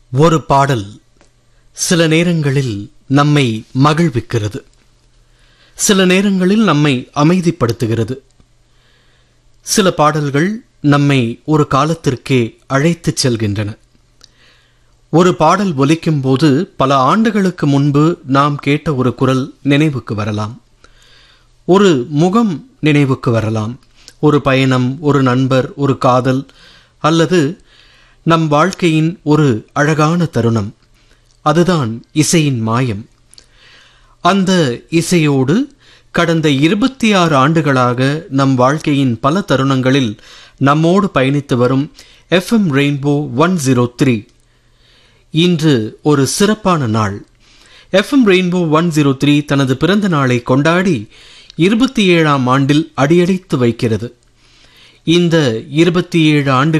ஒரு பாடல் சில நேரங்களில் நம்மை மகிழ்விக்கிறது சில நேரங்களில் நம்மை அமைதிப்படுத்துகிறது சில பாடல்கள் நம்மை ஒரு காலத்திற்கே அழைத்துச் செல்கின்றன ஒரு பாடல் ஒலிக்கும் போது பல ஆண்டுகளுக்கு முன்பு நாம் கேட்ட ஒரு குரல் நினைவுக்கு வரலாம் ஒரு முகம் நினைவுக்கு வரலாம் ஒரு பயணம் ஒரு நண்பர் ஒரு காதல் அல்லது நம் வாழ்க்கையின் ஒரு அழகான தருணம் அதுதான் இசையின் மாயம் அந்த இசையோடு கடந்த இருபத்தி ஆறு ஆண்டுகளாக நம் வாழ்க்கையின் பல தருணங்களில் நம்மோடு பயணித்து வரும் FM rainbow one zero three இன்று ஒரு சிறப்பான நாள் FM rainbow one zero three தனது பிறந்த நாளை கொண்டாடி இருபத்தி ஏழாம் ஆண்டில் அடியெடுத்து வைக்கிறது இந்த இருபத்தி ஏழு ஆண்டுகள்